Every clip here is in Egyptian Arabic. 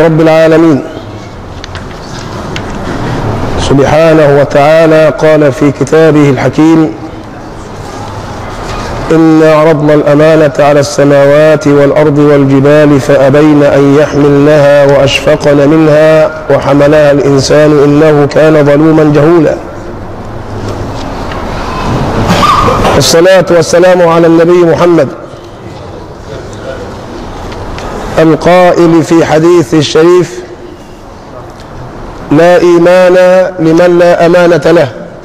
رب العالمين سبحانه وتعالى قال في كتابه الحكيم إنا عرضنا الأمانة على السماوات والأرض والجبال فأبين أن يحملنها وأشفقن منها وحملها الإنسان إنه كان ظلوما جهولا الصلاة والسلام على النبي محمد القائل في حديث الشريف لا إيمان لمن لا أمانة له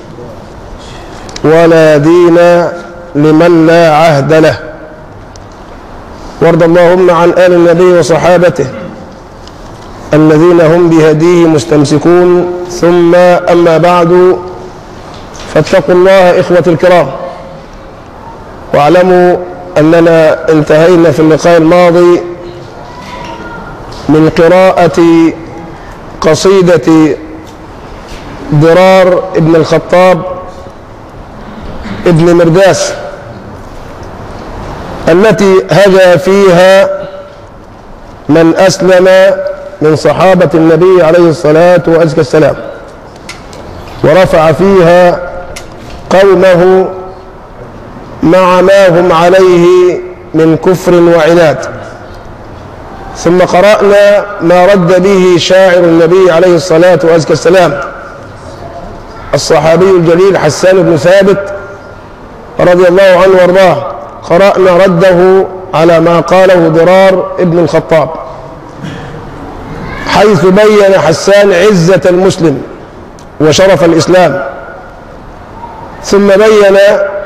ولا دين لمن لا عهد له وارض اللهم عن آل النبي وصحابته الذين هم بهديه مستمسكون ثم أما بعد فاتقوا الله إخوة الكرام واعلموا أننا انتهينا في اللقاء الماضي من قراءة قصيدة ضرار ابن الخطاب ابن مرداس التي هجا فيها من أسلم من صحابة النبي عليه الصلاة وأزكى السلام ورفع فيها قومه مع ما هم عليه من كفر وعناد ثم قرأنا ما رد به شاعر النبي عليه الصلاة وأزكى السلام الصحابي الجليل حسان بن ثابت رضي الله عنه وارضاه قرأنا رده على ما قاله ضرار ابن الخطاب حيث بين حسان عزة المسلم وشرف الإسلام ثم بين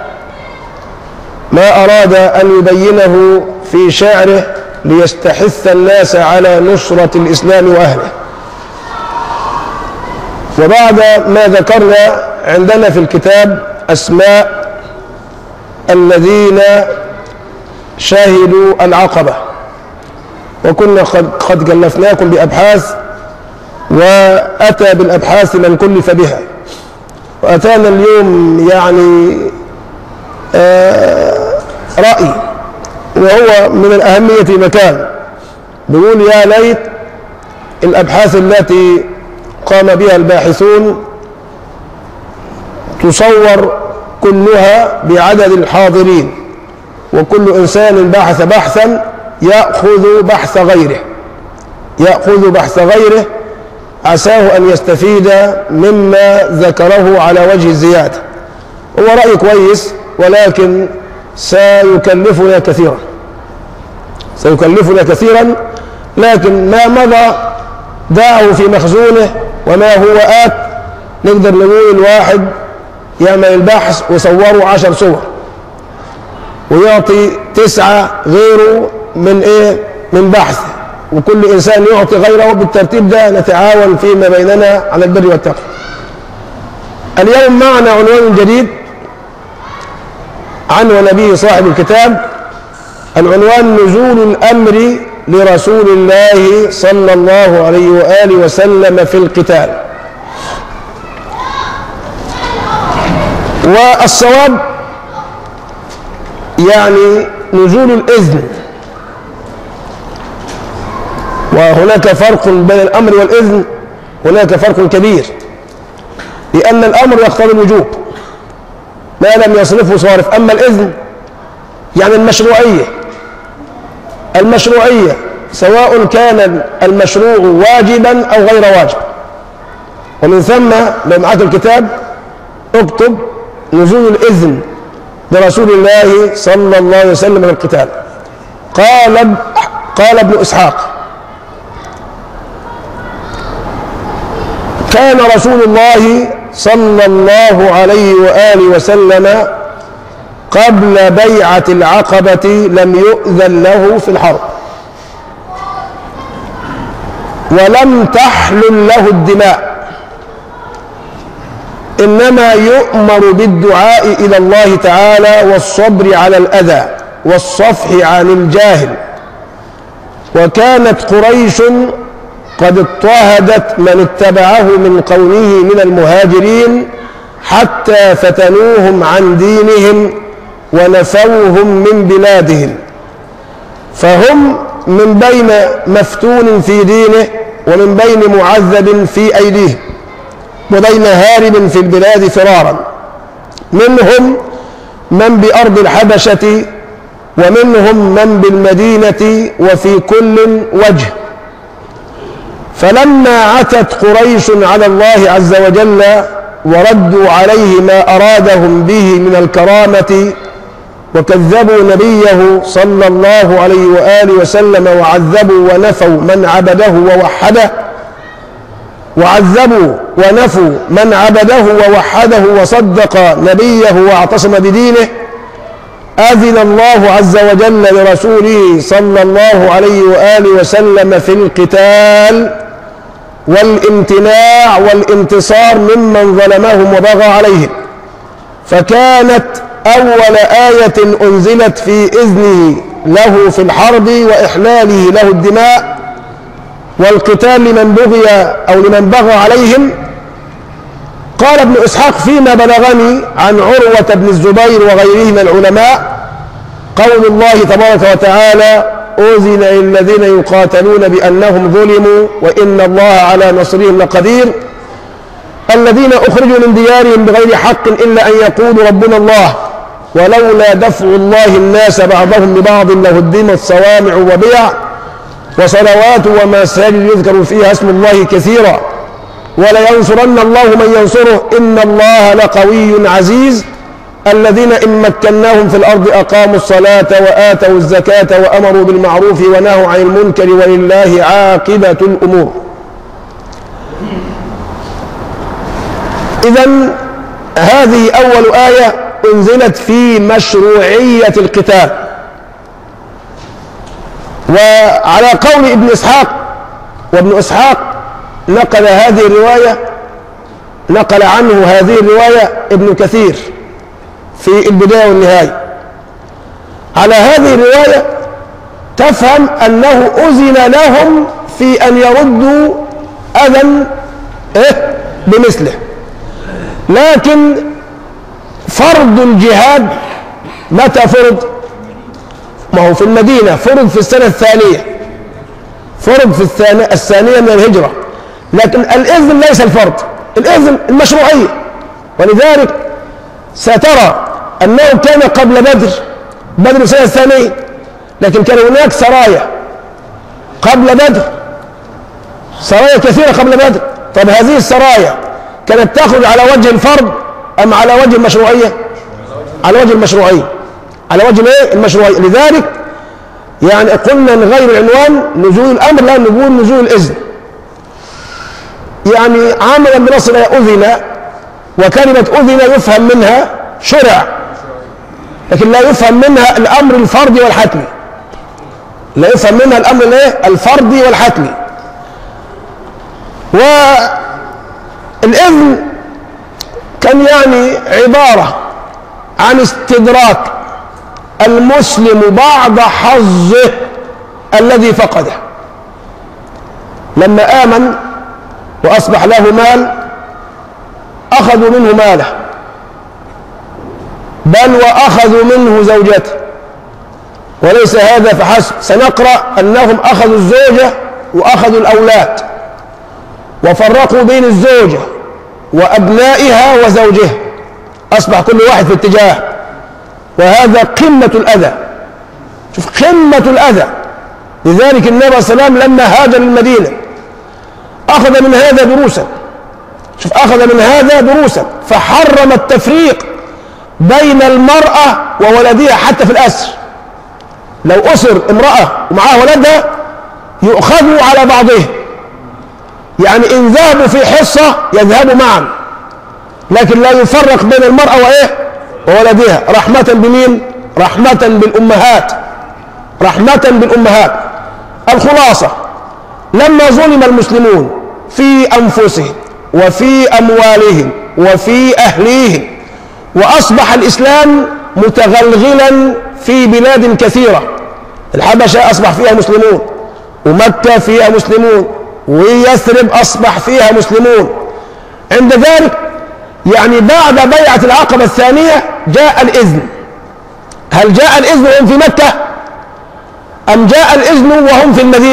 ما أراد أن يبينه في شعره ليستحث الناس على نصرة الإسلام وأهله وبعد ما ذكرنا عندنا في الكتاب أسماء الذين شاهدوا العقبة وكنا قد, قد كلفناكم بأبحاث وأتى بالأبحاث من كلف بها وأتانا اليوم يعني آه رأي وهو من الأهمية في مكان بيقول يا ليت الأبحاث التي قام بها الباحثون تصور كلها بعدد الحاضرين وكل إنسان بحث بحثا يأخذ بحث غيره يأخذ بحث غيره عساه أن يستفيد مما ذكره على وجه الزيادة هو رأي كويس ولكن سيكلفنا كثيرا سيكلفنا كثيرا لكن ما مضى دعه في مخزونه وما هو آت نقدر نقول الواحد يعمل البحث وصوره عشر صور ويعطي تسعة غيره من ايه من بحث وكل انسان يعطي غيره بالترتيب ده نتعاون فيما بيننا على البر والتقوى اليوم معنا عنوان جديد عنوان به صاحب الكتاب العنوان نزول الأمر لرسول الله صلى الله عليه وآله وسلم في القتال والصواب يعني نزول الإذن وهناك فرق بين الأمر والإذن هناك فرق كبير لأن الأمر يقتضي الوجوب ما لم يصرفه صارف أما الإذن يعني المشروعية المشروعية سواء كان المشروع واجبا أو غير واجب ومن ثم لو معك الكتاب اكتب نزول الإذن برسول الله صلى الله عليه وسلم من القتال قال قال ابن إسحاق كان رسول الله صلى الله عليه وآله وسلم قبل بيعة العقبة لم يؤذن له في الحرب ولم تحلل له الدماء إنما يؤمر بالدعاء إلى الله تعالى والصبر على الأذى والصفح عن الجاهل وكانت قريش قد اضطهدت من اتبعه من قومه من المهاجرين حتى فتنوهم عن دينهم ونفوهم من بلادهم فهم من بين مفتون في دينه ومن بين معذب في أيديهم وبين هارب في البلاد فرارا منهم من بأرض الحبشة ومنهم من بالمدينة وفي كل وجه فلما عتت قريش على الله عز وجل وردوا عليه ما أرادهم به من الكرامة وكذبوا نبيه صلى الله عليه وآله وسلم وعذبوا ونفوا من عبده ووحده وعذبوا ونفوا من عبده ووحده وصدق نبيه واعتصم بدينه أذن الله عز وجل لرسوله صلى الله عليه وآله وسلم في القتال والامتناع والانتصار ممن ظلمهم وبغى عليهم فكانت أول آية أنزلت في إذنه له في الحرب وإحلاله له الدماء والقتال لمن بغي أو لمن بغى عليهم قال ابن إسحاق فيما بلغني عن عروة بن الزبير وغيره من العلماء قول الله تبارك وتعالى أذن للذين يقاتلون بأنهم ظلموا وإن الله على نصرهم لقدير الذين أخرجوا من ديارهم بغير حق إلا أن يقولوا ربنا الله ولولا دفع الله الناس بعضهم ببعض لهدمت صوامع وبيع وصلوات ومساجد يذكر فيها اسم الله كثيرا ولينصرن الله من ينصره إن الله لقوي عزيز الذين إن مكناهم في الأرض أقاموا الصلاة وآتوا الزكاة وأمروا بالمعروف ونهوا عن المنكر ولله عاقبة الأمور إذا هذه أول آية أنزلت في مشروعية القتال وعلى قول ابن إسحاق وابن إسحاق نقل هذه الرواية نقل عنه هذه الرواية ابن كثير في البداية والنهاية على هذه الرواية تفهم أنه أذن لهم في أن يردوا أذى إيه بمثله لكن فرض الجهاد متى فرض ما هو في المدينة فرض في السنة الثانية فرض في الثانية, الثانية من الهجرة لكن الإذن ليس الفرض الإذن المشروعية ولذلك سترى أنه كان قبل بدر بدر السنة الثانية لكن كان هناك سرايا قبل بدر سرايا كثيرة قبل بدر طب هذه السرايا كانت تخرج على وجه الفرض أم على وجه المشروعية على وجه المشروعية على وجه الايه المشروعية لذلك يعني قلنا نغير العنوان نزول الأمر لا نقول نزول الإذن يعني عملا بنص أذن وكلمة أذن يفهم منها شرع لكن لا يفهم منها الأمر الفردي والحتمي لا يفهم منها الأمر الايه الفردي والحتمي والإذن كان يعني عبارة عن استدراك المسلم بعض حظه الذي فقده لما آمن وأصبح له مال أخذوا منه ماله بل وأخذوا منه زوجته وليس هذا فحسب سنقرأ أنهم أخذوا الزوجة وأخذوا الأولاد وفرقوا بين الزوجة وأبنائها وزوجها أصبح كل واحد في اتجاه وهذا قمة الأذى شوف قمة الأذى لذلك النبي صلى الله عليه وسلم لما هاجر المدينة أخذ من هذا دروسا شوف أخذ من هذا دروسا فحرم التفريق بين المرأة وولدها حتى في الأسر لو أسر امرأة ومعها ولدها يؤخذوا على بعضهم يعني إن ذهبوا في حصة يذهبوا معا لكن لا يفرق بين المرأة وإيه وولدها رحمة بمين رحمة بالأمهات رحمة بالأمهات الخلاصة لما ظلم المسلمون في أنفسهم وفي أموالهم وفي أهليهم وأصبح الإسلام متغلغلا في بلاد كثيرة الحبشة أصبح فيها مسلمون ومكة فيها مسلمون ويثرب أصبح فيها مسلمون عند ذلك يعني بعد بيعة العقبة الثانية جاء الإذن هل جاء الإذن وهم في مكة أم جاء الإذن وهم في المدينة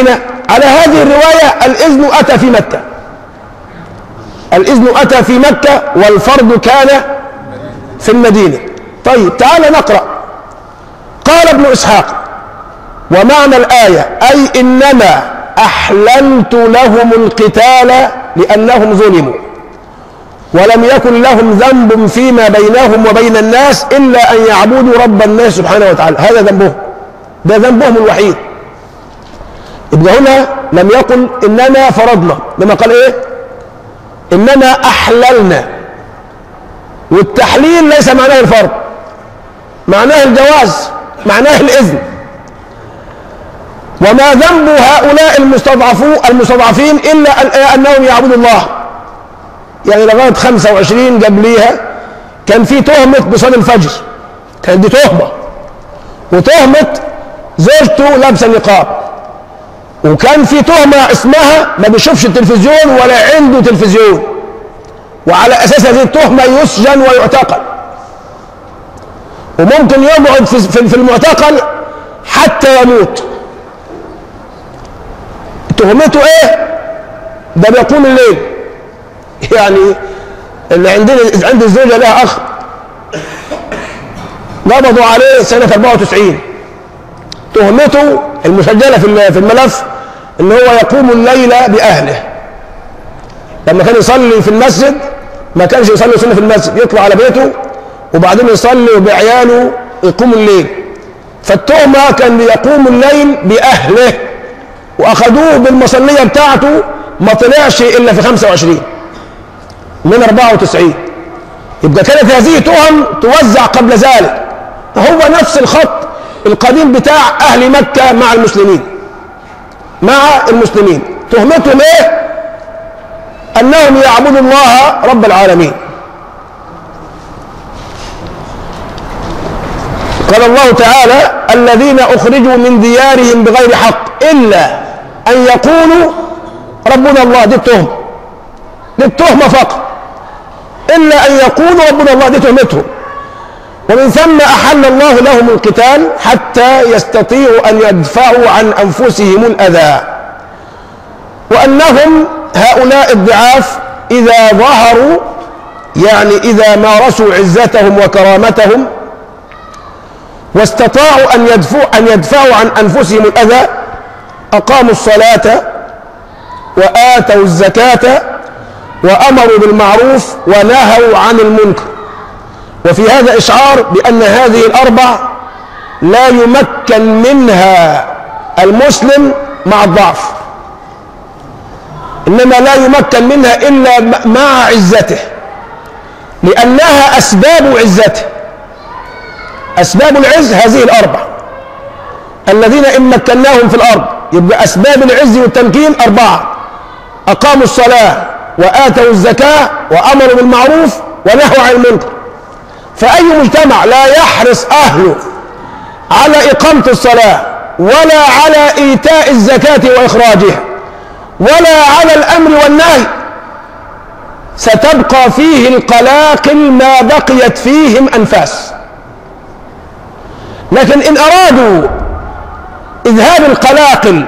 على هذه الرواية الإذن أتى في مكة الإذن أتى في مكة والفرض كان في المدينة طيب تعال نقرأ قال ابن إسحاق ومعنى الآية أي إنما أحللت لهم القتال لأنهم ظلموا ولم يكن لهم ذنب فيما بينهم وبين الناس إلا أن يعبدوا رب الناس سبحانه وتعالى هذا ذنبهم ده ذنبهم الوحيد يبقى هنا لم يقل إننا فرضنا لما قال إيه إنما أحللنا والتحليل ليس معناه الفرض معناه الجواز معناه الإذن وما ذنب هؤلاء المستضعفون المستضعفين إلا أن أنهم يعبدوا الله يعني لغاية 25 قبليها كان في تهمة بصلاة الفجر كانت دي تهمة وتهمة زوجته لابسة نقاب وكان في تهمة اسمها ما بيشوفش التلفزيون ولا عنده تلفزيون وعلى أساس هذه التهمة يسجن ويعتقل وممكن يقعد في في المعتقل حتى يموت تهمته ايه ده بيقوم الليل يعني اللي عندنا عند الزوجة لها أخ قبضوا عليه سنة 94 تهمته المسجلة في في الملف ان هو يقوم الليل بأهله لما كان يصلي في المسجد ما كانش يصلي سنة في المسجد يطلع على بيته وبعدين يصلي بعياله يقوم الليل فالتهمة كان يقوم الليل بأهله وأخذوه بالمصلية بتاعته ما طلعش إلا في 25 من 94 يبقى كانت هذه تهم توزع قبل ذلك هو نفس الخط القديم بتاع أهل مكة مع المسلمين مع المسلمين تهمتهم ايه أنهم يعبدوا الله رب العالمين قال الله تعالى الذين أخرجوا من ديارهم بغير حق إلا أن يقولوا ربنا الله دي التهمة دي التهمة فقط إلا أن يقولوا ربنا الله دي تهمتهم ومن ثم أحل الله لهم القتال حتى يستطيعوا أن يدفعوا عن أنفسهم الأذى وأنهم هؤلاء الضعاف إذا ظهروا يعني إذا مارسوا عزتهم وكرامتهم واستطاعوا أن يدفعوا, أن يدفعوا عن أنفسهم الأذى أقاموا الصلاة وآتوا الزكاة وأمروا بالمعروف ونهوا عن المنكر وفي هذا إشعار بأن هذه الأربع لا يمكن منها المسلم مع الضعف إنما لا يمكن منها إلا مع عزته لأنها أسباب عزته أسباب العز هذه الأربع الذين إن مكناهم في الأرض يبقى أسباب العز والتمكين أربعة أقاموا الصلاة وآتوا الزكاة وأمروا بالمعروف ونهوا عن المنكر فأي مجتمع لا يحرص أهله على إقامة الصلاة ولا على إيتاء الزكاة وإخراجها ولا على الأمر والنهي ستبقى فيه القلاقل ما بقيت فيهم أنفاس لكن إن أرادوا إذهاب القلاقل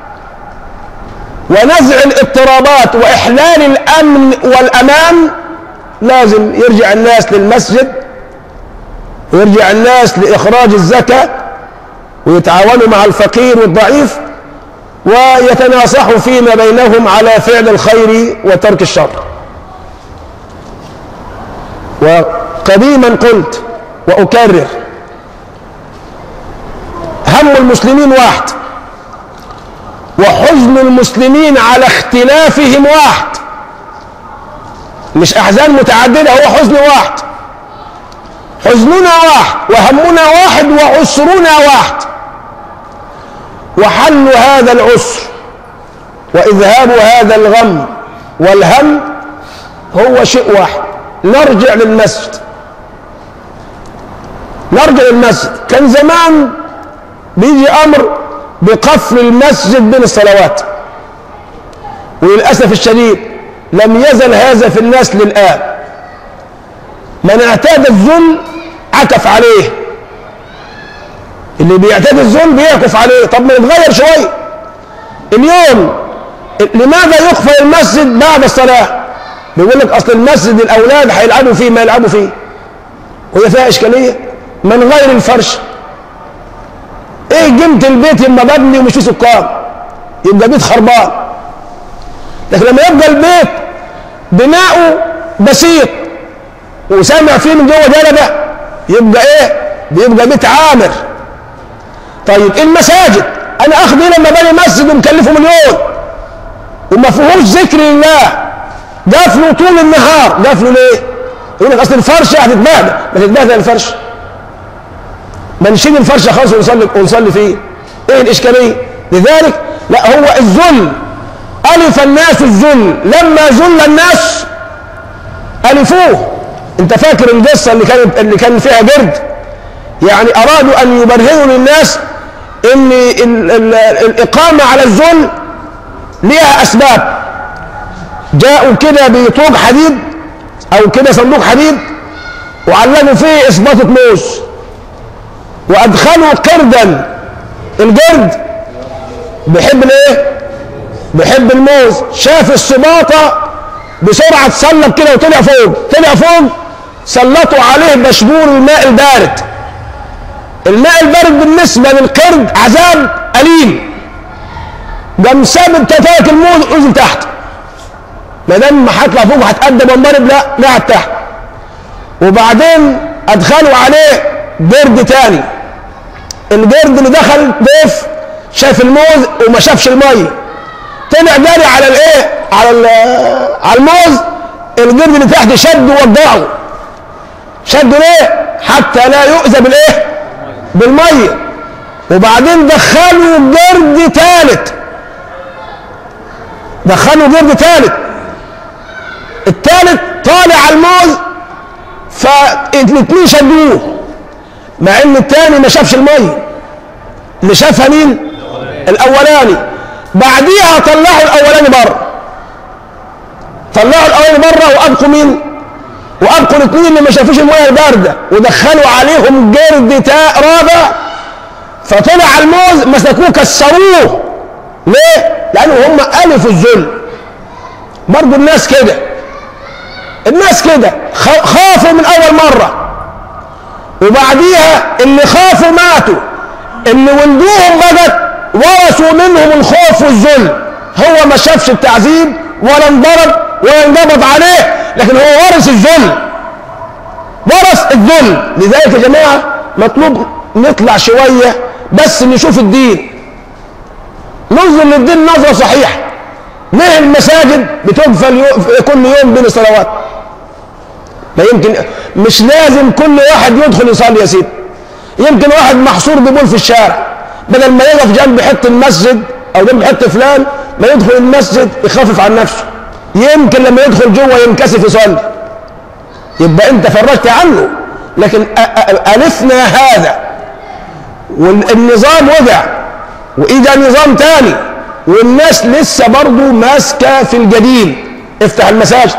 ونزع الاضطرابات وإحلال الأمن والأمان لازم يرجع الناس للمسجد ويرجع الناس لإخراج الزكاة ويتعاونوا مع الفقير والضعيف ويتناصحوا فيما بينهم على فعل الخير وترك الشر وقديما قلت وأكرر هم المسلمين واحد وحزن المسلمين على اختلافهم واحد مش أحزان متعددة هو حزن واحد حزننا واحد وهمنا واحد وعسرنا واحد وحل هذا العسر وإذهاب هذا الغم والهم هو شيء واحد نرجع للمسجد نرجع للمسجد كان زمان بيجي أمر بقفل المسجد بين الصلوات وللأسف الشديد لم يزل هذا في الناس للآن من اعتاد الذل عكف عليه اللي بيعتاد الذل بيعكف عليه طب ما نتغير شويه اليوم لماذا يقفل المسجد بعد الصلاة بيقول لك أصل المسجد الأولاد هيلعبوا فيه ما يلعبوا فيه وهي فيها إشكالية من غير الفرش إيه قيمة البيت لما ببني ومش فيه سكان يبقى بيت خربان لكن لما يبقى البيت بناؤه بسيط وسامع فيه من جوه جلبة يبقى ايه بيبقى بيت عامر طيب المساجد انا اخذ لما بني مسجد ومكلفه مليون وما فيهوش ذكر لله قفلوا طول النهار قفلوا ليه يقول لك اصل الفرشه هتتبهدل ما تتبهدل الفرش ما نشيل الفرشه خالص ونصلي ونصلي فيه ايه الاشكاليه لذلك لا هو الذل الف الناس الذل لما ذل الناس الفوه انت فاكر القصه اللي كانت اللي كان فيها جرد يعني ارادوا ان يبرهنوا للناس ان ال ال الاقامه على الذل ليها اسباب جاءوا كده بطوق حديد او كده صندوق حديد وعلقوا فيه اسباطه موز وادخلوا قردا القرد بيحب الايه بيحب الموز شاف السباطه بسرعه تصلب كده وطلع فوق طلع فوق سلطوا عليه بشبور الماء البارد الماء البارد بالنسبه للقرد عذاب اليم قام ساب تتاك الموز ونزل تحت ما دام هطلع فوق هتقدم وانضرب لا قعد تحت وبعدين ادخلوا عليه قرد تاني القرد اللي دخل ضيف شاف الموز وما شافش الميه طلع جاري على الايه على على الموز القرد اللي تحت شد ووضعه شده ليه حتى لا يؤذى بالايه بالميه وبعدين دخلوا قرد ثالث دخلوا قرد ثالث الثالث طالع على الموز فالاثنين شدوه مع ان الثاني ما شافش الميه اللي شافها مين الاولاني بعديها طلعوا الاولاني بره طلعوا الاولاني بره وابقوا مين وابقوا الاثنين اللي ما شافوش الميه البارده ودخلوا عليهم جرد تاء رابع فطلع الموز مسكوه كسروه ليه لانه هم الفوا الذل برضه الناس كده الناس كده خافوا من اول مره وبعديها اللي خافوا ماتوا اللي ولدوهم بقت ورثوا منهم الخوف والذل هو ما شافش التعذيب ولا انضرب ولا انقبض عليه لكن هو ورث الذل ورث الذل لذلك يا جماعه مطلوب نطلع شويه بس نشوف الدين ننظر للدين نظره صحيحه ليه المساجد بتقفل كل يوم بين الصلوات ما يمكن مش لازم كل واحد يدخل يصلي يا سيدي يمكن واحد محصور ببول في الشارع بدل ما يقف جنب حته المسجد او جنب حته فلان ما يدخل المسجد يخفف عن نفسه يمكن لما يدخل جوه ينكسف يصلي يبقى انت فرجت عنه لكن الفنا هذا والنظام وضع واذا نظام تاني والناس لسه برضه ماسكه في الجديد افتح المساجد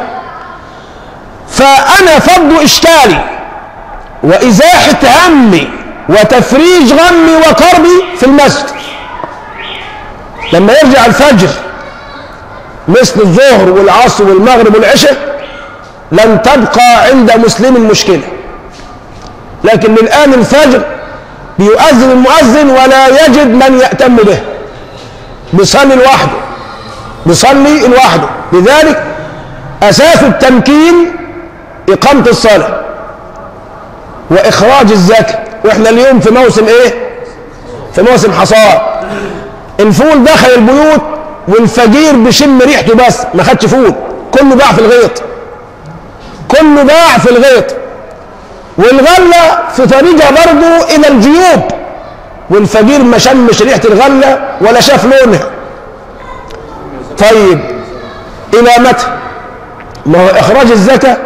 فانا فض اشكالي وازاحه همي وتفريج غمي وكربي في المسجد لما يرجع الفجر مثل الظهر والعصر والمغرب والعشاء لن تبقى عند مسلم مشكلة لكن من الآن الفجر بيؤذن المؤذن ولا يجد من يأتم به بيصلي لوحده بيصلي لوحده لذلك أساس التمكين إقامة الصلاة وإخراج الزكاة وإحنا اليوم في موسم إيه؟ في موسم حصاد الفول دخل البيوت والفقير بيشم ريحته بس ما خدش فول كله باع في الغيط كله باع في الغيط والغلة في طريقها برضه إلى الجيوب والفقير ما شمش ريحة الغلة ولا شاف لونها طيب إلى متى؟ ما هو إخراج الزكاة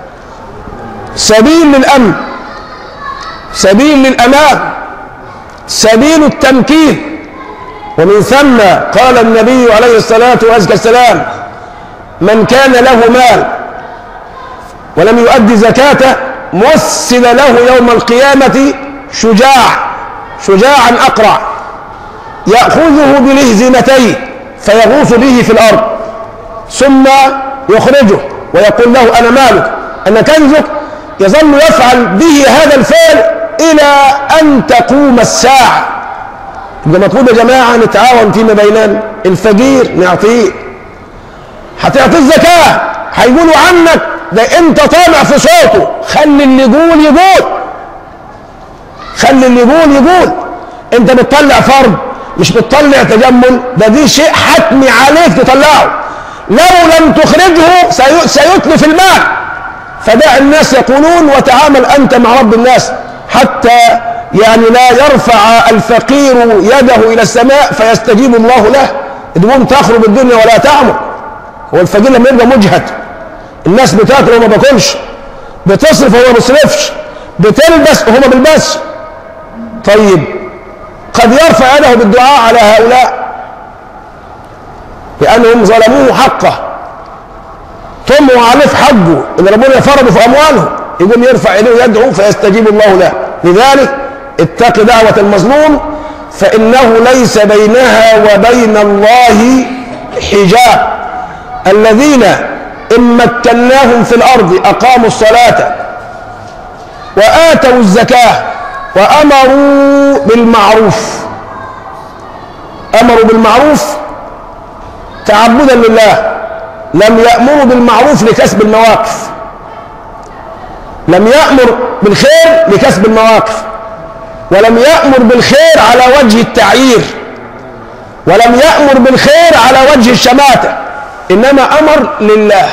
سبيل للأمن سبيل للأمان سبيل التمكين ومن ثم قال النبي عليه الصلاة والسلام من كان له مال ولم يؤدي زكاته مثل له يوم القيامة شجاع شجاعا أقرع يأخذه بلهزمتيه فيغوص به في الأرض ثم يخرجه ويقول له أنا مالك أنا كنزك يظل يفعل به هذا الفعل إلى أن تقوم الساعة يبقى مطلوب يا جماعة نتعاون فيما بيننا الفقير نعطيه هتعطيه الزكاة هيقولوا عنك ده انت طالع في صوته خلي اللي يقول يقول خلي اللي يقول يقول انت بتطلع فرض مش بتطلع تجمل ده دي شيء حتمي عليك تطلعه لو لم تخرجه سي- سيتلف المال فدع الناس يقولون وتعامل انت مع رب الناس حتى يعني لا يرفع الفقير يده الى السماء فيستجيب الله له تقوم تخرب الدنيا ولا تعمر هو الفقير لما يبقى مجهد الناس بتاكل وما باكلش بتصرف وهو ما بيصرفش بتلبس وهو ما بيلبسش طيب قد يرفع يده بالدعاء على هؤلاء لأنهم ظلموه حقه طمعوا عليه في حقه إن ربنا فرض في أموالهم يقوم يرفع إليه يدعو فيستجيب الله له لذلك اتق دعوة المظلوم فإنه ليس بينها وبين الله حجاب الذين إن مكناهم في الأرض أقاموا الصلاة وآتوا الزكاة وأمروا بالمعروف أمروا بالمعروف تعبدا لله لم يأمروا بالمعروف لكسب المواقف لم يأمر بالخير لكسب المواقف ولم يأمر بالخير على وجه التعيير ولم يأمر بالخير على وجه الشماتة إنما أمر لله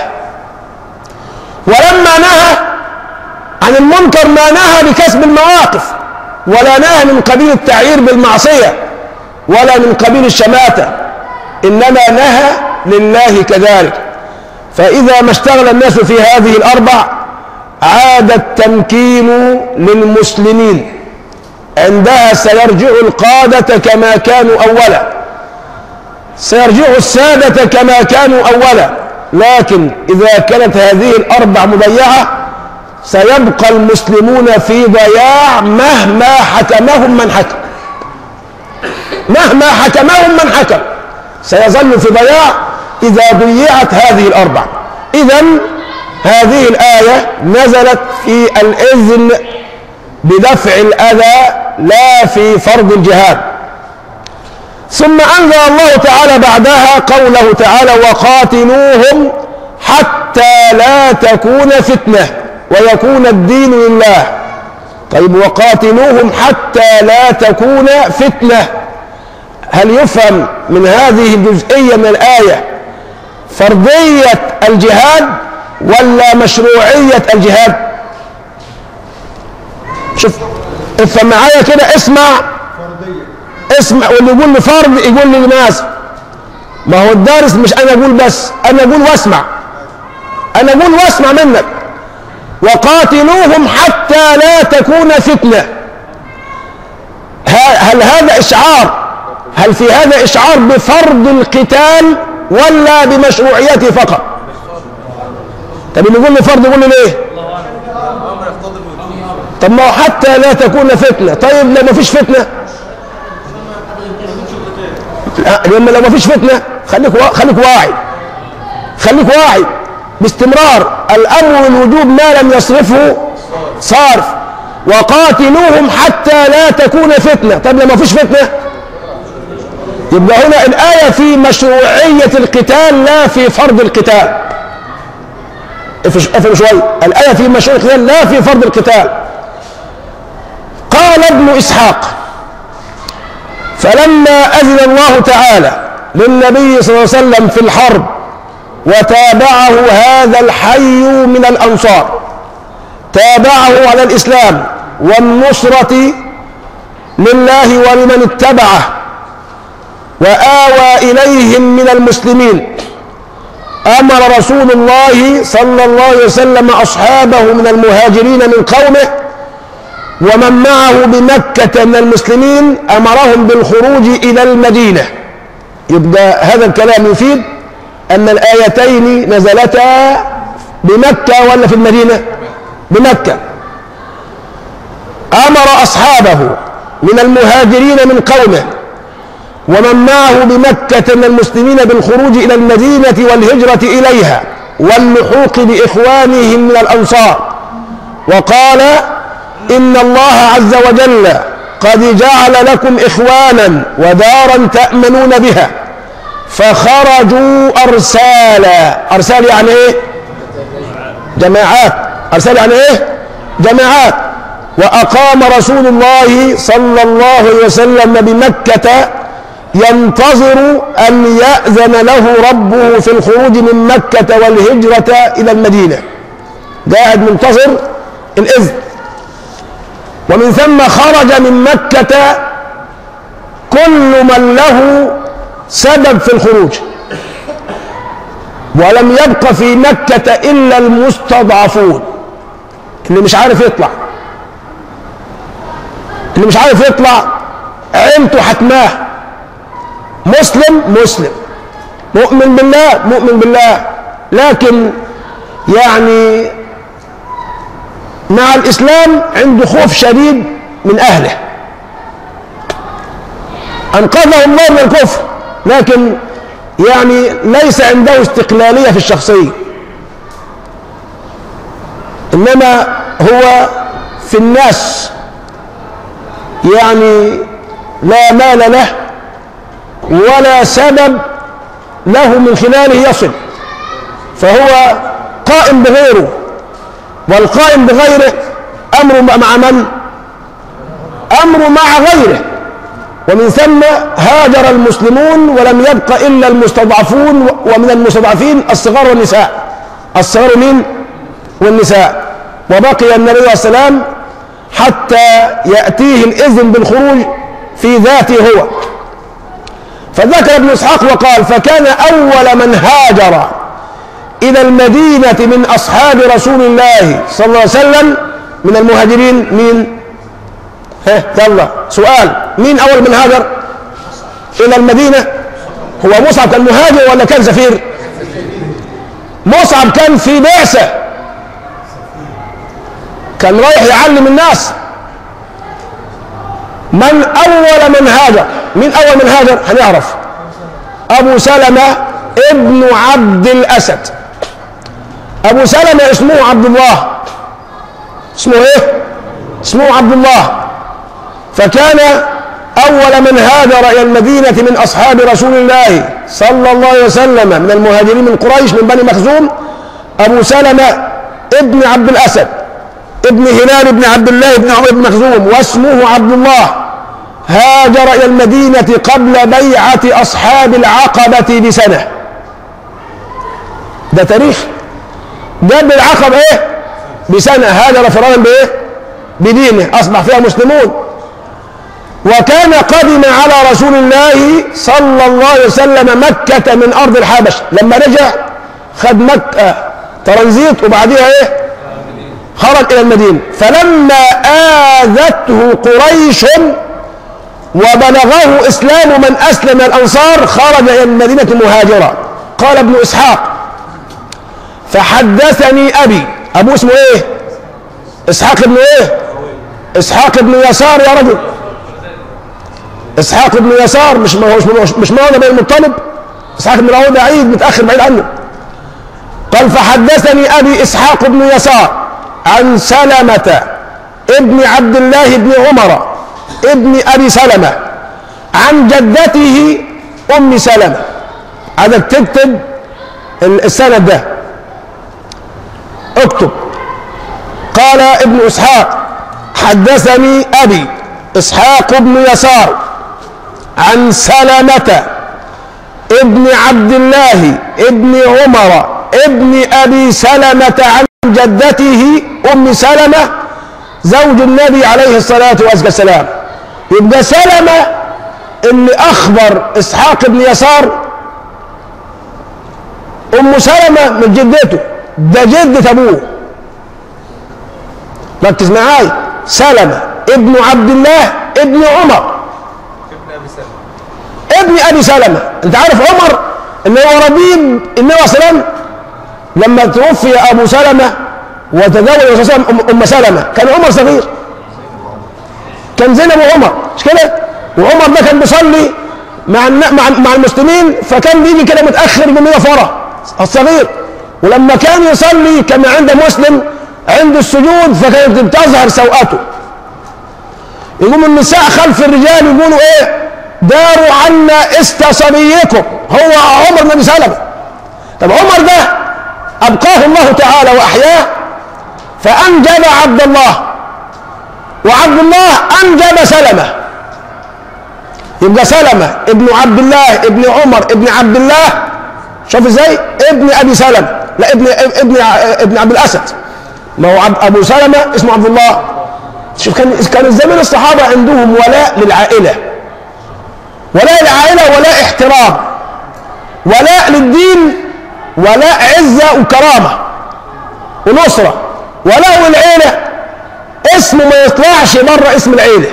ولما نهى عن المنكر ما نهى لكسب المواقف ولا نهى من قبيل التعيير بالمعصية ولا من قبيل الشماتة إنما نهى لله كذلك فإذا ما اشتغل الناس في هذه الأربع عاد التمكين للمسلمين عندها سيرجع القادة كما كانوا أولا سيرجع السادة كما كانوا أولا لكن إذا كانت هذه الأربع مضيعة سيبقى المسلمون في ضياع مهما حكمهم من حكم مهما حكمهم من حكم سيظل في ضياع إذا ضيعت هذه الأربع إذا هذه الآية نزلت في الإذن بدفع الأذى لا في فرض الجهاد ثم أنزل الله تعالى بعدها قوله تعالى وقاتلوهم حتى لا تكون فتنة ويكون الدين لله طيب وقاتلوهم حتى لا تكون فتنة هل يفهم من هذه الجزئية من الآية فرضية الجهاد ولا مشروعية الجهاد شوف افهم معايا كده اسمع اسمع واللي يقول لي فرض يقول لي ناس ما هو الدارس مش انا اقول بس انا اقول واسمع انا اقول واسمع منك وقاتلوهم حتى لا تكون فتنه ه- هل هذا اشعار هل في هذا اشعار بفرض القتال ولا بمشروعيته فقط طب اللي يقول لي فرض يقول لي ليه طب ما هو حتى لا تكون فتنه طيب لو ما فيش فتنه لا، لما لو ما فيش فتنه خليك وا... خليك واعي خليك واعي باستمرار الامر والوجوب ما لم يصرفه صارف وقاتلوهم حتى لا تكون فتنه طب لما فيش فتنه يبقى هنا الايه في مشروعيه القتال لا في فرض القتال افهم افهم شوي الايه في مشروعيه القتال لا في فرض القتال قال ابن اسحاق فلما أذن الله تعالى للنبي صلى الله عليه وسلم في الحرب وتابعه هذا الحي من الأنصار تابعه على الإسلام والنصرة لله ولمن اتبعه وآوى إليهم من المسلمين أمر رسول الله صلى الله عليه وسلم أصحابه من المهاجرين من قومه ومن معه بمكة من المسلمين أمرهم بالخروج إلى المدينة يبقى هذا الكلام يفيد أن الآيتين نزلتا بمكة ولا في المدينة بمكة أمر أصحابه من المهاجرين من قومه ومن معه بمكة من المسلمين بالخروج إلى المدينة والهجرة إليها واللحوق بإخوانهم من الأنصار وقال إن الله عز وجل قد جعل لكم إخوانا ودارا تأمنون بها فخرجوا أرسالا أرسال يعني إيه جماعات أرسال يعني إيه جماعات وأقام رسول الله صلى الله عليه وسلم بمكة ينتظر أن يأذن له ربه في الخروج من مكة والهجرة إلى المدينة قاعد منتظر الإذن ومن ثم خرج من مكة كل من له سبب في الخروج ولم يبق في مكة إلا المستضعفون اللي مش عارف يطلع اللي مش عارف يطلع عينته حتماه مسلم مسلم مؤمن بالله مؤمن بالله لكن يعني مع الإسلام عنده خوف شديد من أهله أنقذه الله من الكفر لكن يعني ليس عنده استقلالية في الشخصية إنما هو في الناس يعني لا مال له ولا سبب له من خلاله يصل فهو قائم بغيره والقائم بغيره أمر مع من؟ أمر مع غيره ومن ثم هاجر المسلمون ولم يبق إلا المستضعفون ومن المستضعفين الصغار والنساء الصغار من والنساء وبقي النبي عليه السلام حتى يأتيه الإذن بالخروج في ذاته هو فذكر ابن إسحاق وقال فكان أول من هاجر إلى المدينة من أصحاب رسول الله صلى الله عليه وسلم من المهاجرين مين؟ ها يلا سؤال مين أول من هاجر إلى المدينة؟ هو مصعب كان مهاجر ولا كان سفير؟ مصعب كان في بعثة كان رايح يعلم الناس من أول من هاجر مين أول من هاجر هنعرف أبو سلمة ابن عبد الأسد أبو سلمة اسمه عبد الله اسمه إيه؟ اسمه عبد الله فكان أول من هاجر إلى المدينة من أصحاب رسول الله صلى الله عليه وسلم من المهاجرين من قريش من بني مخزوم أبو سلمة ابن عبد الأسد ابن هلال بن عبد الله بن عمر بن مخزوم واسمه عبد الله هاجر إلى المدينة قبل بيعة أصحاب العقبة بسنة ده تاريخ جاب العقبة إيه بسنة هاجر فرارا بإيه بدينه أصبح فيها مسلمون وكان قدم على رسول الله صلى الله عليه وسلم مكة من أرض الحبش لما رجع خد مكة ترانزيت وبعديها إيه خرج إلى المدينة فلما آذته قريش وبلغه إسلام من أسلم الأنصار خرج إلى المدينة مهاجرا قال ابن إسحاق فحدثني أبي أبو اسمه إيه إسحاق ابن إيه إسحاق ابن يسار يا رجل إسحاق ابن يسار مش ما هو مش, مش مولى بن المطلب إسحاق بن راهو بعيد متأخر بعيد عنه قال فحدثني أبي إسحاق بن يسار عن سلمة ابن عبد الله بن عمر ابن أبي سلمة عن جدته أم سلمة عايزك تكتب السند ده اكتب قال ابن إسحاق حدثني أبي إسحاق بن يسار عن سلمة ابن عبد الله ابن عمر ابن أبي سلمة عن جدته أم سلمة زوج النبي عليه الصلاة والسلام يبقى سلمة اللي أخبر إسحاق بن يسار أم سلمة من جدته ده جدة أبوه ركز معاي سلمة ابن عبد الله ابن عمر ابن ابي سلمة انت عارف عمر ان هو ربيب النبي صلى الله عليه وسلم لما توفي ابو سلمة وتزوج الرسول صلى الله عليه وسلم ام سلمة كان عمر صغير كان زينب وعمر مش كده وعمر ده كان بيصلي مع الن- مع مع المسلمين فكان بيجي كده متاخر يقوم يقف ورا الصغير ولما كان يصلي كما عند مسلم عند السجود فكانت بتظهر سوءته يقوم النساء خلف الرجال يقولوا ايه داروا عنا استصبيكم هو عمر بن سلمة طب عمر ده ابقاه الله تعالى واحياه فانجب عبد الله وعبد الله انجب سلمه يبقى سلمه ابن عبد الله ابن عمر ابن عبد الله شوف ازاي ابن ابي سلمه لا ابن ابن ابن عبد الاسد ما هو عب- ابو سلمه اسمه عبد الله شوف كان كان زمان الصحابه عندهم ولاء للعائله ولاء العائله ولاء احترام ولاء للدين ولاء عزه وكرامه ونصره ولاء العيله اسمه ما يطلعش بره اسم العيله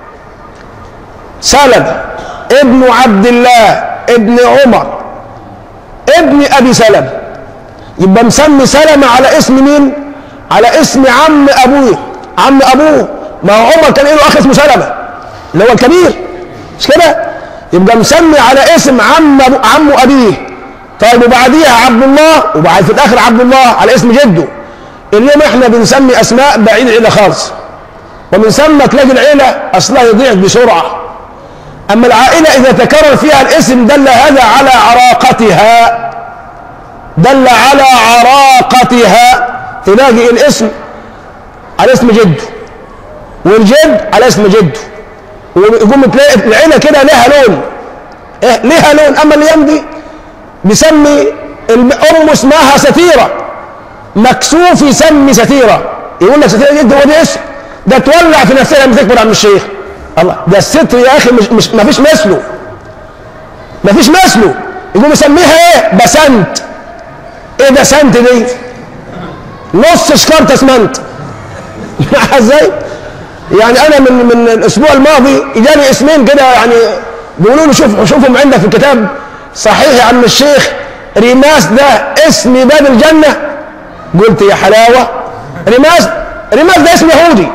سلمة ابن عبد الله ابن عمر ابن ابي سلمة يبقى مسمي سلمة على اسم مين على اسم عم ابوه عم ابوه ما هو عمر كان له اخ اسمه سلمة اللي هو الكبير مش كده يبقى مسمي على اسم عم أبو عم ابيه طيب وبعديها عبد الله وبعد في الاخر عبد الله على اسم جده اليوم احنا بنسمي اسماء بعيد العيله خالص ومن ثم تلاقي العيله اصلها يضيع بسرعه اما العائله اذا تكرر فيها الاسم دل هذا على عراقتها دل على عراقتها تلاقي الاسم على اسم جده والجد على اسم جده ويقوم تلاقي العيله كده لها لون إيه لها لون اما الايام دي بيسمي الام اسمها ستيره مكسوف يسمي ستيره يقول لك ستيره جد هو ده اسم ده تولع في نفسها لما تكبر عم الشيخ الله ده الستر يا اخي مش, مش ما فيش مثله ما فيش مثله يقوم يسميها ايه بسنت ايه بسنت دي نص شكارة اسمنت ازاي يعني انا من من الاسبوع الماضي اجاني اسمين كده يعني بيقولوا لي شوف شوفهم عندك في الكتاب صحيح يا عم الشيخ ريماس ده اسم باب الجنه قلت يا حلاوه ريماس ريماس ده اسم يهودي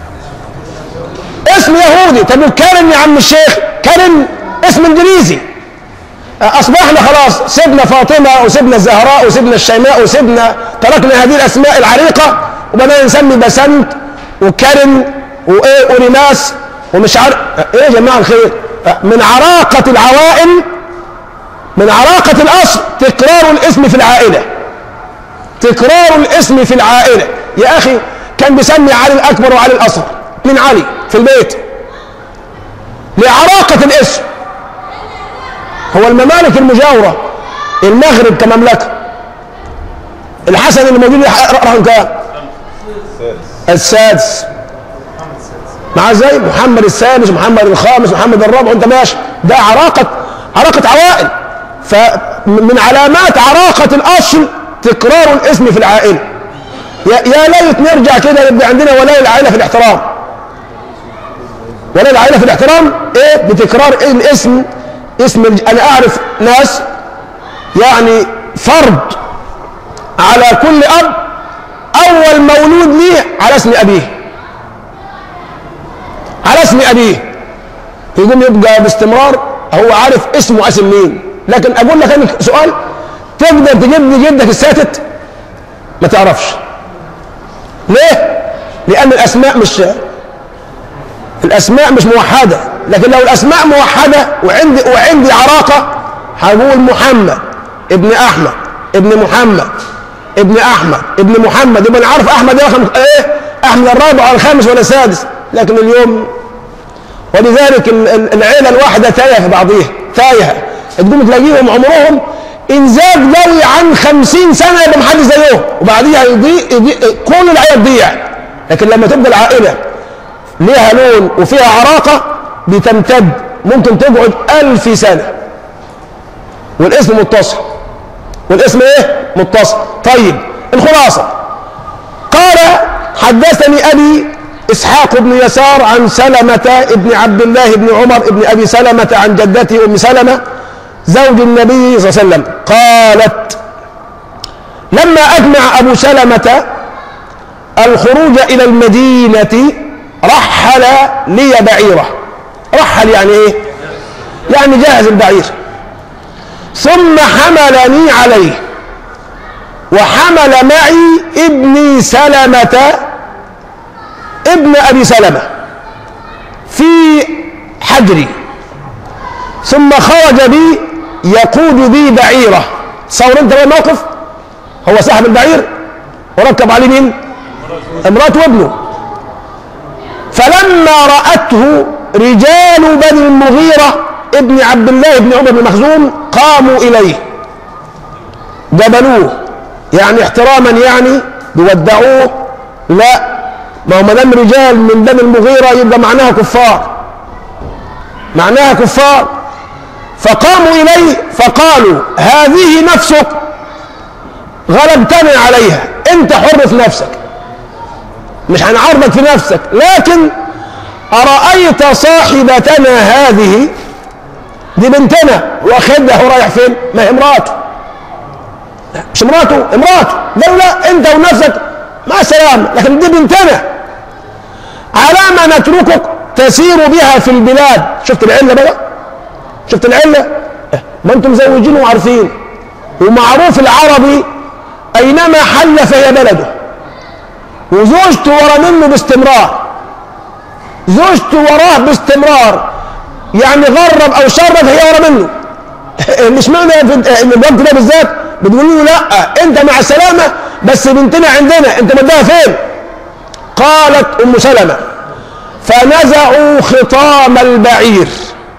اسم يهودي طب وكارن يا عم الشيخ كارن اسم انجليزي اصبحنا خلاص سيبنا فاطمه وسيبنا الزهراء وسيبنا الشيماء وسيبنا تركنا هذه الاسماء العريقه وبدانا نسمي بسنت وكارن وايه وريماس ومش عارف ايه يا جماعه الخير من عراقه العوائل من عراقه الاصل تكرار الاسم في العائله تكرار الاسم في العائله يا اخي كان بيسمي علي الاكبر وعلي الاصغر من علي في البيت لعراقه الاسم هو الممالك المجاورة المغرب كمملكة الحسن اللي موجود رقم كام؟ السادس مع ازاي؟ محمد السادس محمد الخامس محمد الرابع وانت ماشي ده عراقة عراقة عوائل فمن علامات عراقة الأصل تكرار الاسم في العائلة يا يا ليت نرجع كده يبقى عندنا ولاء العائلة في الاحترام ولاء العائلة في الاحترام ايه بتكرار إيه الاسم اسم الج... انا اعرف ناس يعني فرض على كل اب اول مولود ليه على اسم ابيه على اسم ابيه يقوم يبقى باستمرار هو عارف اسمه واسم مين لكن اقول لك انا سؤال تقدر تجيب لي جدك الساتت ما تعرفش ليه لان الاسماء مش الاسماء مش موحده لكن لو الاسماء موحده وعندي وعندي عراقه هقول محمد ابن احمد ابن محمد ابن احمد ابن محمد يبقى انا عارف احمد رقم ايه احمد الرابع ولا الخامس ولا السادس لكن اليوم ولذلك العيله الواحده تايهه في بعضيها تايهه تقوم تلاقيهم عمرهم ان زاد قوي عن خمسين سنه يبقى محدش زيهم وبعديها يضيع, يضيع كل العيله تضيع لكن لما تبقى العائله ليها لون وفيها عراقه بتمتد ممكن تقعد ألف سنة والاسم متصل والاسم ايه متصل طيب الخلاصة قال حدثني أبي إسحاق بن يسار عن سلمة ابن عبد الله بن عمر ابن أبي سلمة عن جدته أم سلمة زوج النبي صلى الله عليه وسلم قالت لما أجمع أبو سلمة الخروج إلى المدينة رحل لي بعيره رحل يعني ايه يعني جاهز البعير ثم حملني عليه وحمل معي ابني سلمة ابن أبي سلمة في حجري ثم خرج بي يقود بي بعيرة تصور انت بقى الموقف هو سحب البعير وركب عليه مين امراته وابنه فلما رأته رجال بني المغيرة ابن عبد الله بن عمر بن مخزوم قاموا إليه جبلوه يعني احتراما يعني بيودعوه لا ما هو ما دام رجال من بني المغيرة يبقى معناها كفار معناها كفار فقاموا إليه فقالوا هذه نفسك غلبتنا عليها انت حر في نفسك مش هنعرضك في نفسك لكن أرأيت صاحبتنا هذه دي بنتنا واخدها ورايح فين ما هي امراته مش امراته امراته لا لا انت ونفسك مع السلامة لكن دي بنتنا على ما نتركك تسير بها في البلاد شفت العلة بقى شفت العلة ما انتم مزوجين وعارفين ومعروف العربي اينما حل فهي بلده وزوجته ورا منه باستمرار زوجته وراه باستمرار يعني غرب او شرب هي ورا منه مش معنى في الوقت ده بالذات بتقولوا له لا انت مع السلامه بس بنتنا عندنا انت مدها فين قالت ام سلمه فنزعوا خطام البعير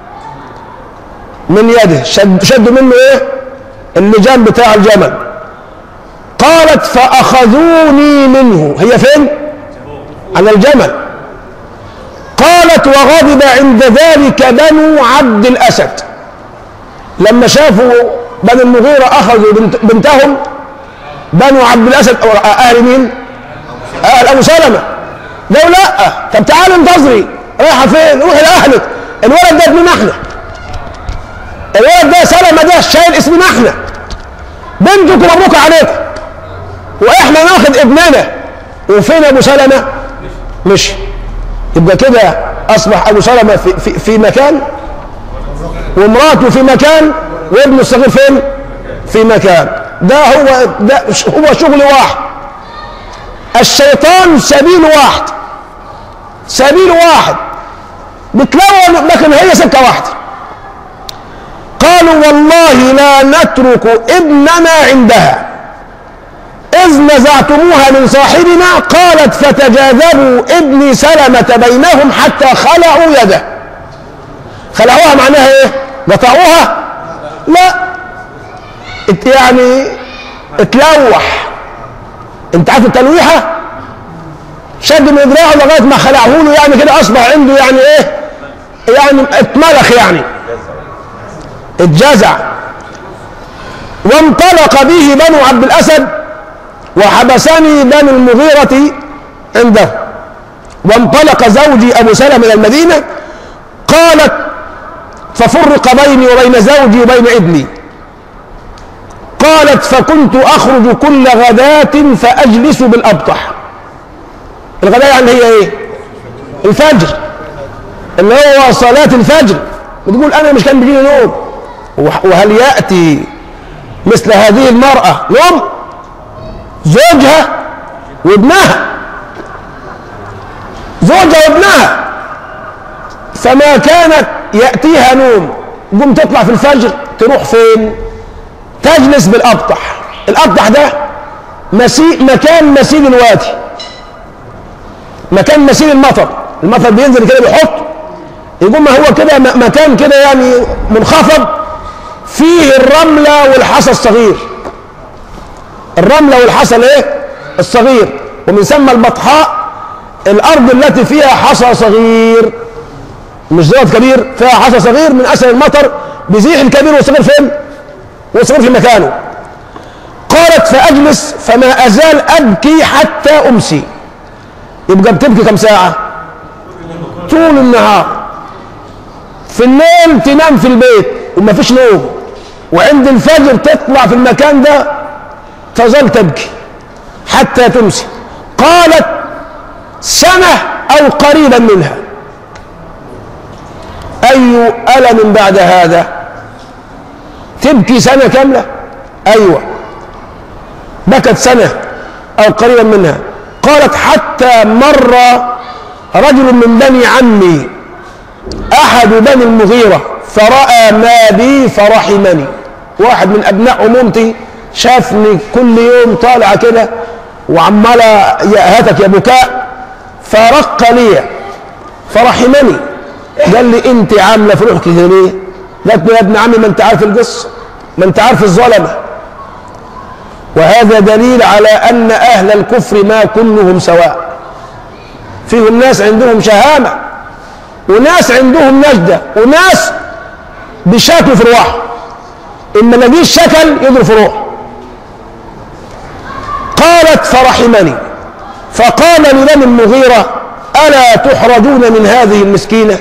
من يده شد شدوا منه ايه اللجام بتاع الجمل قالت فاخذوني منه هي فين على الجمل قالت وغضب عند ذلك بنو عبد الاسد لما شافوا بني المغيرة أخذوا بنت بنتهم بنو عبد الأسد أو أهل مين؟ أهل أبو سلمة لو لا طب تعالي انتظري رايحة فين؟ روحي لأهلك الولد ده ابننا احنا الولد ده سلمة ده شايل اسمنا احنا بنتكم مبروك عليكم واحنا ناخد ابننا وفين ابو سلمة؟ مشي يبقى كده اصبح ابو سلمة في, في, في مكان وامراته في مكان وابنه الصغير فين في مكان ده هو ده هو شغل واحد الشيطان سبيل واحد سبيل واحد بتلون لكن هي سكه واحده قالوا والله لا نترك ابننا عندها إذ نزعتموها من صاحبنا قالت فتجاذبوا ابني سلمة بينهم حتى خلعوا يده خلعوها معناها ايه قطعوها لا ات يعني اتلوح انت عارف التلويحه شد من ذراعه لغايه ما خلعه له يعني كده اصبح عنده يعني ايه يعني اتملخ يعني اتجزع وانطلق به بنو عبد الاسد وحبسني بنو المغيرة عنده وانطلق زوجي ابو سلمة الى المدينة قالت ففرق بيني وبين زوجي وبين ابني قالت فكنت اخرج كل غداة فاجلس بالابطح الغداء يعني هي ايه الفجر اللي هو صلاة الفجر بتقول انا مش كان بيجيني نوم وهل يأتي مثل هذه المرأة نوم زوجها وابنها زوجها وابنها فما كانت يأتيها نوم قوم تطلع في الفجر تروح فين تجلس بالأبطح الأبطح ده مسي... مكان مسيل الوادي مكان مسيل المطر المطر بينزل كده بيحط يقول ما هو كده م- مكان كده يعني منخفض فيه الرملة والحصى الصغير الرملة والحصى الايه الصغير ومن ثم البطحاء الأرض التي فيها حصى صغير مش زود كبير فيها حصى صغير من اثر المطر بيزيح الكبير والصغير فين؟ والصغير في مكانه. قالت فاجلس فما ازال ابكي حتى امسي. يبقى بتبكي كم ساعه؟ طول النهار. في الليل تنام في البيت وما فيش نوم. وعند الفجر تطلع في المكان ده تظل تبكي حتى تمسي. قالت سنه او قريبا منها. أي ألم بعد هذا تبكي سنة كاملة أيوة بكت سنة أو قريبا منها قالت حتى مر رجل من بني عمي أحد بني المغيرة فرأى ما بي فرحمني واحد من أبناء عمومتي شافني كل يوم طالع كده وعمال يهتك يا بكاء فرق لي فرحمني قال لي انت عامله في روحك كده ليه؟ قالت له يا ابن عمي ما انت عارف القصه ما انت عارف الظلمه وهذا دليل على ان اهل الكفر ما كلهم سواء فيهم ناس عندهم شهامه وناس عندهم نجده وناس بشكل في روحه اما لقيش شكل يضرب في روحه قالت فرحمني فقال لبني المغيرة ألا تحرجون من هذه المسكينة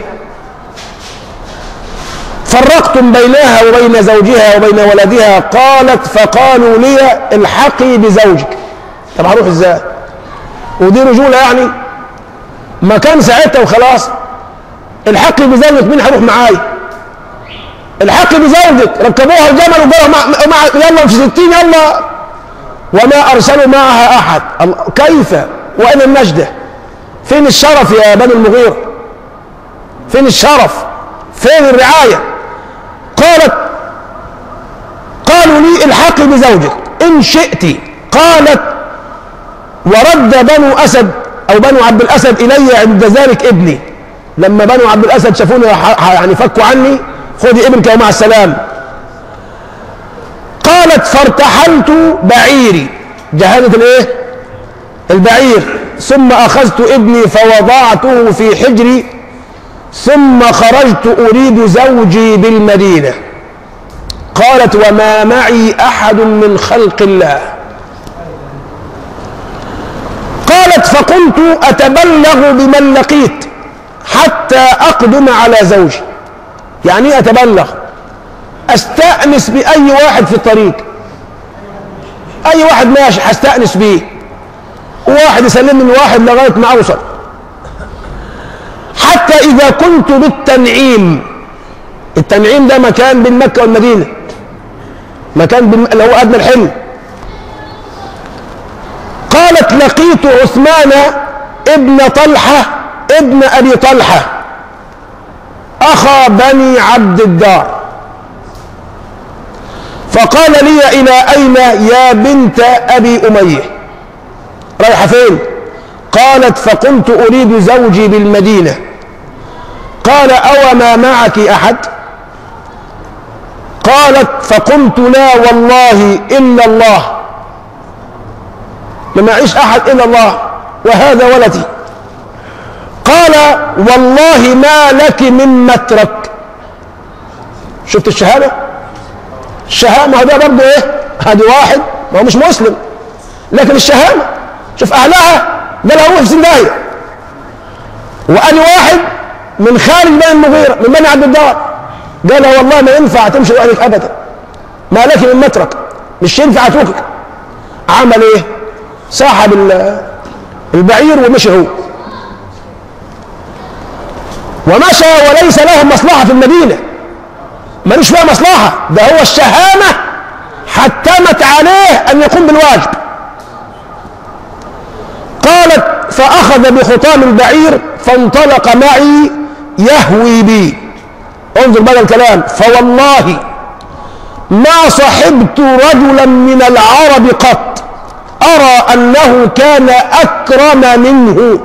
فرقتم بينها وبين زوجها وبين ولدها قالت فقالوا لي الحقي بزوجك طب هروح ازاي ودي رجولة يعني ما كان ساعتها وخلاص الحقي بزوجك مين هيروح معايا الحقي بزوجك ركبوها الجمل وقالوا مع, مع يلا في ستين يلا وما أرسلوا معها أحد كيف وأين النجدة فين الشرف يا بني المغيرة فين الشرف فين الرعاية قالت قالوا لي الحقي بزوجك إن شئت قالت ورد بنو أسد أو بنو عبد الأسد إلي عند ذلك ابني لما بنو عبد الأسد شافوني يعني فكوا عني خذي ابنك ومع السلام قالت فارتحلت بعيري جهزت الايه البعير ثم اخذت ابني فوضعته في حجري ثم خرجت اريد زوجي بالمدينه قالت وما معي احد من خلق الله قالت فقلت اتبلغ بمن لقيت حتى اقدم على زوجي يعني ايه اتبلغ استانس باي واحد في الطريق اي واحد ماشي هستانس بيه واحد يسلمني من واحد لغايه ما اوصل حتى اذا كنت بالتنعيم التنعيم ده مكان بين مكه والمدينه مكان بين اللي هو ادنى الحلم قالت لقيت عثمان ابن طلحه ابن ابي طلحه اخا بني عبد الدار فقال لي إلى أين يا بنت أبي أمية رايحة فين قالت فقلت أريد زوجي بالمدينة قال أو ما معك أحد قالت فقلت لا والله إلا الله ما معيش أحد إلا الله وهذا ولدي قال والله ما لك من مترك شفت الشهاده الشهامة ده برضه ايه هذه واحد ما هو مش مسلم لكن الشهامة شوف اهلها قال هروح في سنداية وأنا واحد من خارج بني المغيرة من بني عبد الدار قال والله ما ينفع تمشي لوحدك ابدا ما لك من مترك مش ينفع اتركك عمل ايه سحب البعير ومشي هو ومشى وليس له مصلحة في المدينة ملوش فيها مصلحة ده هو الشهامة حتمت عليه أن يقوم بالواجب قالت فأخذ بخطام البعير فانطلق معي يهوي بي انظر بقى الكلام فوالله ما صحبت رجلا من العرب قط أرى أنه كان أكرم منه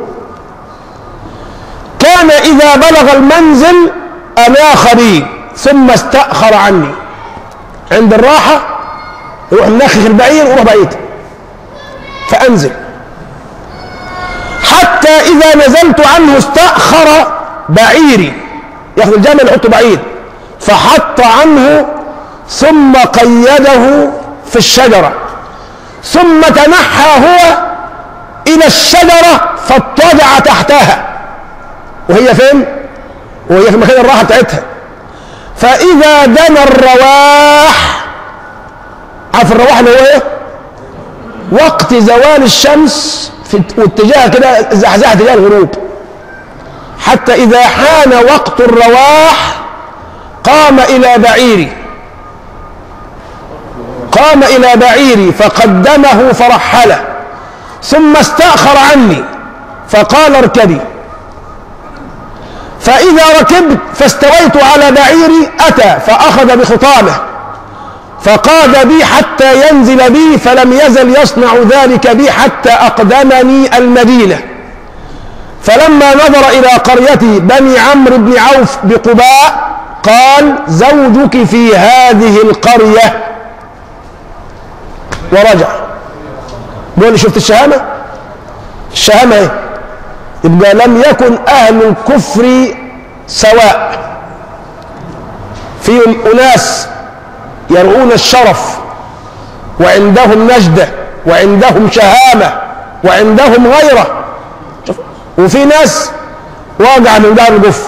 كان إذا بلغ المنزل أناخ بي ثم استأخر عني عند الراحة يروح منخخ البعير ويروح بعيد فأنزل حتى إذا نزلت عنه استأخر بعيري ياخذ الجمل يحطه بعيد فحط عنه ثم قيده في الشجرة ثم تنحى هو إلى الشجرة فاضطجع تحتها وهي فين؟ وهي في مكان الراحة بتاعتها فإذا دنا الرواح عارف الرواح اللي هو ايه؟ وقت زوال الشمس في واتجاه كده زحزحة اتجاه الغروب حتى إذا حان وقت الرواح قام إلى بعيري قام إلى بعيري فقدمه فرحله ثم استأخر عني فقال اركبي فإذا ركبت فاستويت على بعيري أتى فأخذ بخطامه فقاد بي حتى ينزل بي فلم يزل يصنع ذلك بي حتى أقدمني المدينة فلما نظر إلى قرية بني عمرو بن عوف بقباء قال زوجك في هذه القرية ورجع بيقول لي شفت الشهامة الشهامة ايه يبقى لم يكن أهل الكفر سواء فيهم أناس يرؤون الشرف وعندهم نجدة وعندهم شهامة وعندهم غيرة شوف. وفي ناس واقع من دار الكفر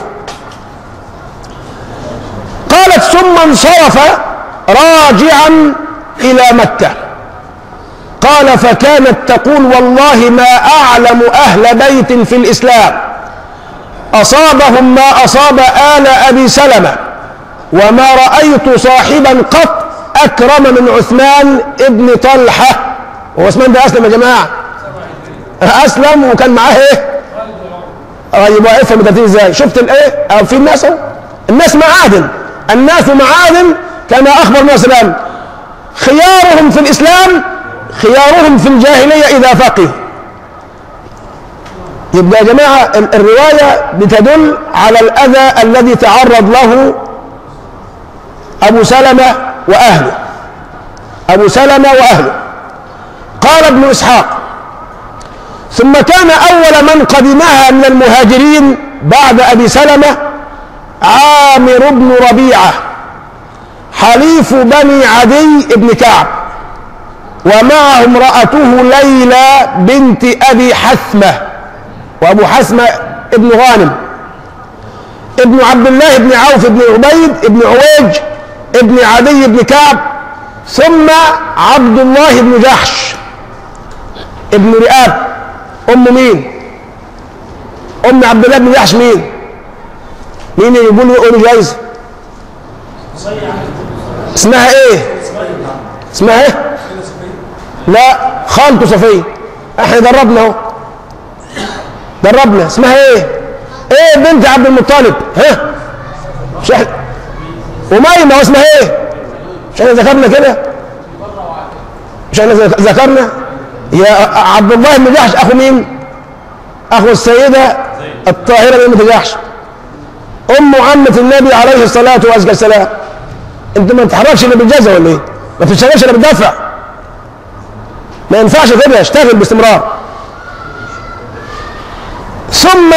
قالت ثم انصرف راجعا إلى مكة قال فكانت تقول والله ما أعلم أهل بيت في الإسلام أصابهم ما أصاب آل أبي سلمة وما رأيت صاحبا قط أكرم من عثمان ابن طلحة هو عثمان ده أسلم يا جماعة أسلم وكان معاه إيه؟ طيب افهم ده ازاي شفت الايه او في الناس اهو الناس معادن الناس معادن كما اخبر النبي صلى الله عليه وسلم خيارهم في الاسلام خيارهم في الجاهليه اذا فقهوا يبقى يا جماعه ال- الروايه بتدل على الاذى الذي تعرض له ابو سلمه واهله ابو سلمه واهله قال ابن اسحاق ثم كان أول من قدمها من المهاجرين بعد أبي سلمة عامر بن ربيعة حليف بني عدي بن كعب ومعه امرأته ليلى بنت أبي حثمة وأبو حثمة ابن غانم ابن عبد الله بن عوف بن عبيد بن عويج ابن عدي بن كعب ثم عبد الله بن جحش ابن رئاب ام مين ام عبد الله بن جحش مين مين اللي يقول يقول جايزه اسمها ايه اسمها ايه لا خالته صفيه احنا دربنا اهو دربنا اسمها ايه ايه بنت عبد المطلب ها مش احنا وميمة اسمها ايه مش احنا ذكرنا كده مش احنا ذكرنا يا عبد الله بن جحش اخو مين اخو السيده الطاهره بنت جحش ام عمه النبي عليه الصلاه والسلام انت ما تتحركش الا بالجزء ولا ايه ما تشتغلش الا بالدفع ما ينفعش كده اشتغل باستمرار ثم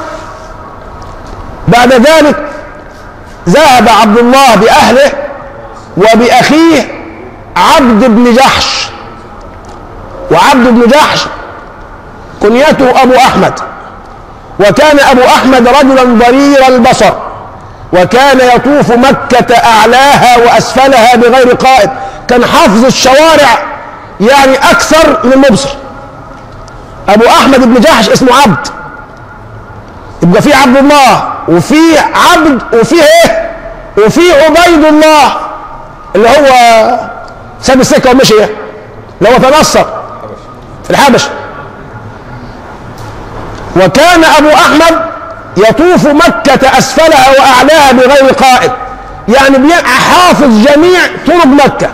بعد ذلك ذهب عبد الله باهله وباخيه عبد بن جحش وعبد بن جحش كنيته أبو أحمد وكان أبو أحمد رجلا ضرير البصر وكان يطوف مكة أعلاها وأسفلها بغير قائد كان حافظ الشوارع يعني أكثر من مبصر أبو أحمد بن جحش اسمه عبد يبقى في عبد الله وفي عبد وفي ايه وفي عبيد الله اللي هو ساب السكه ومشي اللي هو تنصر في الحبش وكان أبو أحمد يطوف مكة أسفلها وأعلاها بغير قائد يعني حافظ جميع طرق مكة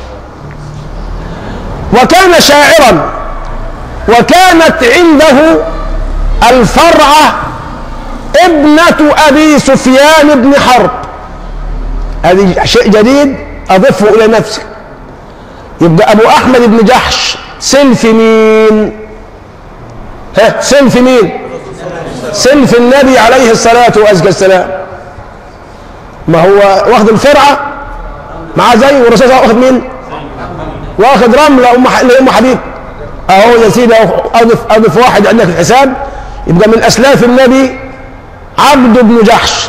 وكان شاعرا وكانت عنده الفرعة ابنة أبي سفيان بن حرب هذه شيء جديد أضفه إلى نفسك يبقى أبو أحمد بن جحش سلف مين ها سلف مين سلف النبي عليه الصلاة والسلام ما هو واخد الفرعة مع زي والرسول صلى الله عليه وسلم واخد مين واخد رملة أم أم حبيب أهو يا سيدي أضف أضف واحد عندك الحساب يبقى من أسلاف النبي عبد بن جحش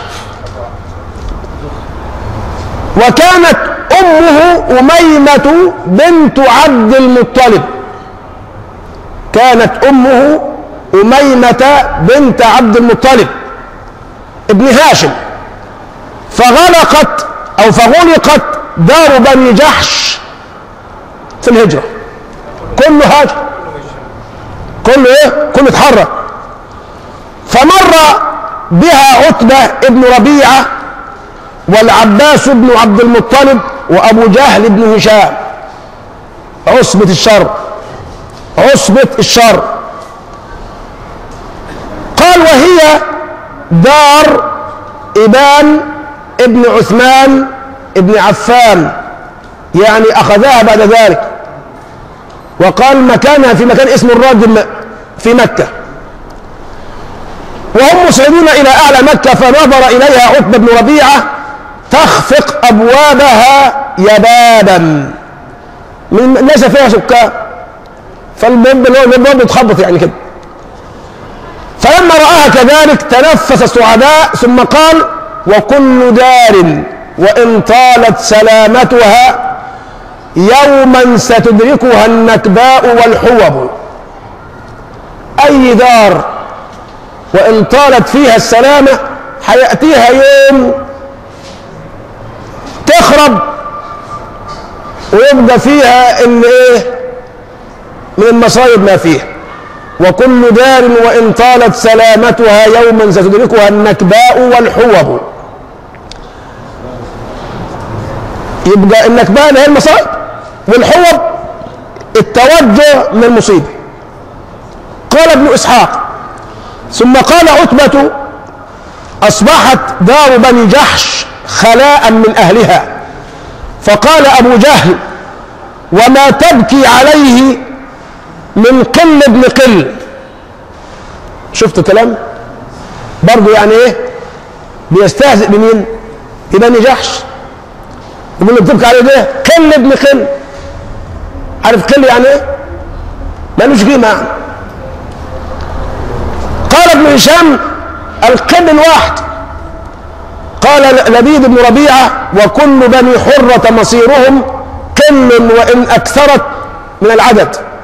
وكانت أمه أميمة بنت عبد المطلب كانت أمه أميمة بنت عبد المطلب ابن هاشم فغلقت او فغلقت دار بني جحش في الهجرة كله هاجر كله ايه كله اتحرك فمر بها عتبة ابن ربيعة والعباس بن عبد المطلب وابو جهل بن هشام عصبة الشر عصبة الشر قال وهي دار ابان ابن عثمان ابن عفان يعني اخذها بعد ذلك وقال مكانها في مكان اسم الراجل في مكة وهم مصعدون إلى أعلى مكة فنظر إليها عتبة بن ربيعة تخفق أبوابها يبابا من ليس فيها سكان فالباب اللي هو الباب بيتخبط يعني كده فلما رآها كذلك تنفس السعداء ثم قال وكل دار وإن طالت سلامتها يوما ستدركها النكباء والحوب أي دار وإن طالت فيها السلامة هيأتيها يوم تخرب ويبقى فيها اللي ايه من المصايب ما فيها وكل دار وإن طالت سلامتها يوما ستدركها النكباء والحوب يبقى النكباء اللي هي المصائب والحوب التوجه من المصيبة قال ابن إسحاق ثم قال عتبة أصبحت دار بني جحش خلاء من أهلها فقال أبو جهل وما تبكي عليه من قل ابن قل شفتوا كلام برضو يعني ايه بيستهزئ بمين ببني جحش يقول له بتبكي عليه ده قل ابن قل عارف قل يعني ايه مالوش قيمه يعني قال ابن هشام القل الواحد قال لبيد بن ربيعه وكل بني حره مصيرهم قل وان اكثرت من العدد